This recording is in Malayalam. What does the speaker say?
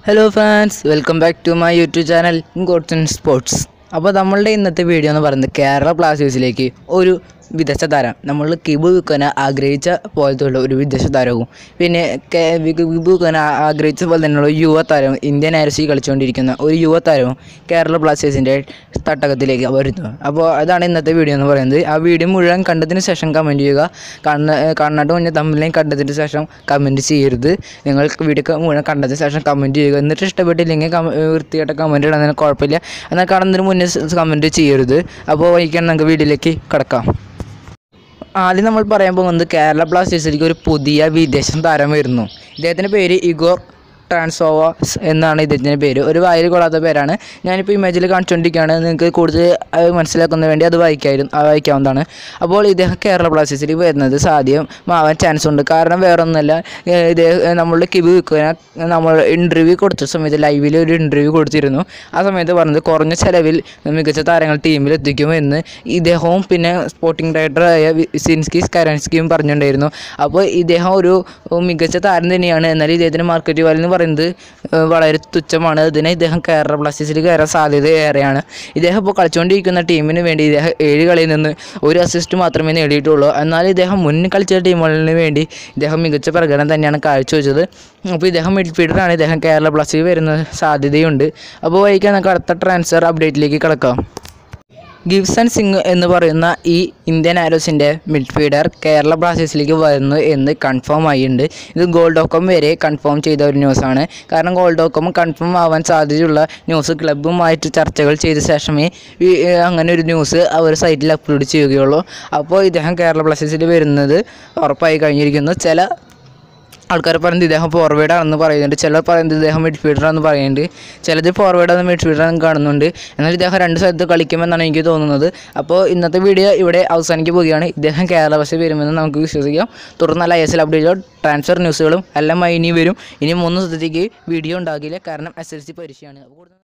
hello fans welcome back to my YouTube channel Godson sports അപ്പോൾ നമ്മളുടെ ഇന്നത്തെ വീഡിയോ എന്ന് പറയുന്നത് കേരള ബ്ലാസ്റ്റേഴ്സിലേക്ക് ഒരു വിദേശ താരം നമ്മൾ കിബു വിൽക്കാൻ ആഗ്രഹിച്ച പോലത്തെ ഉള്ള ഒരു വിദേശ താരവും പിന്നെ കെ- വി- കിബു വിൽക്കാൻ ആ- ആഗ്രഹിച്ച പോലെ തന്നെയുള്ള ഒരു യുവതാരവും ഇന്ത്യൻ ആരസി കളിച്ചുകൊണ്ടിരിക്കുന്ന ഒരു യുവതാരവും കേരള ബ്ലാസ്റ്റേഴ്സിൻ്റെ തട്ടകത്തിലേക്ക് വരുന്നു അപ്പോൾ അതാണ് ഇന്നത്തെ വീഡിയോ എന്ന് പറയുന്നത് ആ വീഡിയോ മുഴുവൻ കണ്ടതിന് ശേഷം കമൻറ്റ് ചെയ്യുക കണ്ണ കണ്ണാട്ട് മുന്നേ തമ്മിലേയും കണ്ടതിന് ശേഷം കമൻറ്റ് ചെയ്യരുത് നിങ്ങൾ വീഡിയോ മുഴുവൻ കണ്ടതിന് ശേഷം കമൻറ്റ് ചെയ്യുക എന്നിട്ട് ഇഷ്ടപ്പെട്ടില്ലെങ്കിൽ കമ വൃത്തിയായിട്ട് കമൻറ്റ് ഇടുന്നതിന് കുഴപ്പമില്ല എന്നാൽ കാണുന്നതിന് മുന്നേ കമൻറ്റ് ചെയ്യരുത് അപ്പോൾ വൈകാൻ നമുക്ക് വീഡിയോയിലേക്ക് കിടക്കാം ആദ്യം നമ്മൾ പറയാൻ പോകുന്നത് കേരള ബ്ലാസ്റ്റേഴ്സിലേക്ക് ഒരു പുതിയ വിദേശ താരം വരുന്നു ഇദ്ദേഹത്തിൻ്റെ പേര് ഇഗോർ ട്രാൻസോവാസ് എന്നാണ് ഇദ്ദേഹത്തിൻ്റെ പേര് ഒരു വായിൽ കൊള്ളാത്ത പേരാണ് ഞാനിപ്പോൾ ഇമേജിൽ കാണിച്ചുകൊണ്ടിരിക്കുകയാണ് നിങ്ങൾക്ക് കൂടുതൽ അത് മനസ്സിലാക്കുന്നതിന് വേണ്ടി അത് വായിക്കായിരുന്നു ആ വായിക്കാവുന്നതാണ് അപ്പോൾ ഇദ്ദേഹം കേരള ബ്ലാസ്റ്റേഴ്സിലേക്ക് വരുന്നത് സാധ്യം ആവാൻ ചാൻസ് ഉണ്ട് കാരണം വേറെ ഒന്നുമല്ല ഏഹ് ഇദ്ദേഹം നമ്മളുടെ കിബി വിൽക്കുന്ന നമ്മൾ ഇൻ്റർവ്യൂ കൊടുത്ത സമയത്ത് ലൈവിൽ ഒരു ഇൻ്റർവ്യൂ കൊടുത്തിരുന്നു ആ സമയത്ത് പറഞ്ഞത് കുറഞ്ഞ ചിലവിൽ മികച്ച താരങ്ങൾ ടീമിൽ എത്തിക്കുമെന്ന് ഇദ്ദേഹവും പിന്നെ സ്പോർട്ടിംഗ് ഡയറക്ടറായ സിൻസ്കി സ്കരൻസ്കിയും പറഞ്ഞിട്ടുണ്ടായിരുന്നു അപ്പോൾ ഇദ്ദേഹം ഒരു മികച്ച താരം തന്നെയാണ് എന്നാൽ ഇദ്ദേഹത്തിൻ്റെ മാർക്കറ്റ് വാല്യൂ എന്ന് പറയുന്നത് ഏഹ് വളരെ തുച്ഛമാണ് അതിന് ഇദ്ദേഹം കേരള ബ്ലാസ്റ്റേഴ്സിൽ കയറാൻ സാധ്യത ഏറെയാണ് ഇദ്ദേഹം ഇപ്പോൾ കളിച്ചുകൊണ്ടിരിക്കുന്ന ടീമിന് വേണ്ടി ഇദ്ദേഹം ഏഴ് കളിയിൽ നിന്ന് ഒരു അസിസ്റ്റ് മാത്രമേ നേടിയിട്ടുള്ളൂ എന്നാൽ ഇദ്ദേഹം മുന്നിൽ കളിച്ച ടീമുകളിന് വേണ്ടി ഇദ്ദേഹം മികച്ച പ്രകടനം തന്നെയാണ് കാഴ്ചവെച്ചത് അപ്പോൾ ഇദ്ദേഹം മിഡ്ഫീൽഡറാണ് ഇദ്ദേഹം കേരള ബ്ലാസ്റ്റേഴ്സിൽ വരുന്ന സാധ്യതയുണ്ട് അപ്പോൾ വൈകാൻ നമുക്ക് അടുത്ത ട്രാൻസ്ഫർ അപ്ഡേറ്റിലേക്ക് കിടക്കാം ഗിബ്സൺ സിംഗ് എന്ന് പറയുന്ന ഈ ഇന്ത്യൻ ആരോസിൻ്റെ മിഡ്ഫീൽഡർ കേരള ബ്ലാസ്റ്റേഴ്സിലേക്ക് വരുന്നു എന്ന് കൺഫേം ആയിട്ടുണ്ട് ഇത് ഗോൾ ഡോട്ട് കോം വരെ കൺഫേം ചെയ്ത ഒരു ന്യൂസാണ് കാരണം ഗോൾ ഡോട്ട് കോം കൺഫേം ആവാൻ സാധ്യതയുള്ള ന്യൂസ് ക്ലബ്ബുമായിട്ട് ചർച്ചകൾ ചെയ്ത ശേഷമേ ഈ ഏഹ്, അങ്ങനെ ഒരു ന്യൂസ് അവർ സൈറ്റിൽ അപ്ലോഡ് ചെയ്യുകയുള്ളൂ അപ്പോൾ ഇദ്ദേഹം കേരള ബ്ലാസ്റ്റേഴ്സിൽ വരുന്നത് ഉറപ്പായി കഴിഞ്ഞിരിക്കുന്നു ചില ആൾക്കാർ പറയുന്നത് ഇദ്ദേഹം ഫോർവേഡ് ആണെന്ന് പറയുന്നുണ്ട് ചിലർ പറയുന്നത് ഇദ്ദേഹം മിഡ്ഫീൽഡർ ആണെന്ന് പറയുന്നുണ്ട് ചിലത് ഫോർവേഡ് ആണെന്ന് മിഡ്ഫീൽഡർ ആണെന്ന് കാണുന്നുണ്ട് എന്നാൽ ഇദ്ദേഹം രണ്ട് സ്ഥലത്ത് കളിക്കുമെന്നാണ് എനിക്ക് തോന്നുന്നത് അപ്പോൾ ഇന്നത്തെ വീഡിയോ ഇവിടെ അവസാനിക്കാൻ പോവുകയാണ് ഇദ്ദേഹം കേരള ബസ്സിൽ വരുമെന്ന് നമുക്ക് വിശ്വസിക്കാം തുടർന്ന് നല്ല ഐ എസ് എൽ അപ്ഡേറ്റോ ട്രാൻസ്ഫർ ന്യൂസുകളും എല്ലാം ഇനി വരും ഇനി മൂന്ന് ദിവസത്തേക്ക് വീഡിയോ ഉണ്ടാകില്ല കാരണം എസ് എൽ സി പരീക്ഷയാണ് അപ്പോൾ കൂടുതൽ